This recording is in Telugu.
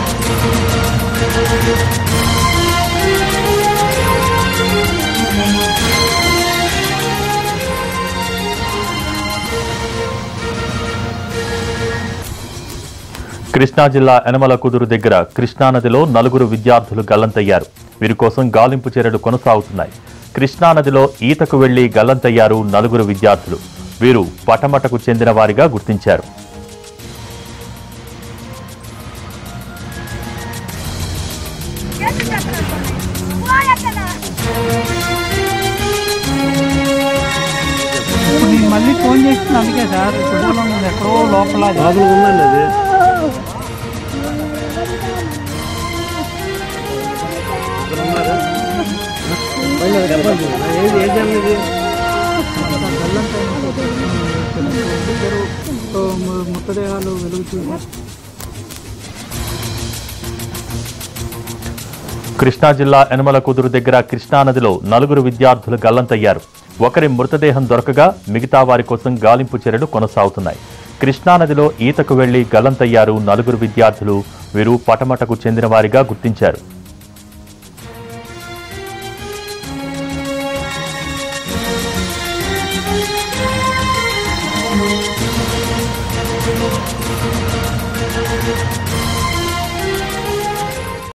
కృష్ణా జిల్లా యనమల కుదురు దగ్గర కృష్ణానదిలో నలుగురు విద్యార్థులు గల్లంతయ్యారు వీరి కోసం గాలింపు చర్యలు కొనసాగుతున్నాయి కృష్ణానదిలో ఈతకు వెళ్లి గల్లంతయ్యారు నలుగురు విద్యార్థులు వీరు పటమటకు చెందిన వారిగా గుర్తించారు ఇప్పుడు నేను మళ్ళీ ఫోన్ చేసిన అందుకే సార్ సుబ్బలం ఉంది ఎక్కడో లోపల లోపల ఉందండి అది ఏది ఏం జరిగింది సో ము- మృతదేహాలు వెలుగు చూసి కృష్ణా జిల్లా యనమల కుదురు దగ్గర కృష్ణానదిలో నలుగురు విద్యార్థులు గల్లంతయ్యారు ఒకరి మృతదేహం దొరకగా మిగతా వారి కోసం గాలింపు చర్యలు కొనసాగుతున్నాయి కృష్ణానదిలో ఈతకు వెళ్లి గల్లంతయ్యారు నలుగురు విద్యార్థులు వీరు పటమటకు చెందిన వారిగా గుర్తించారు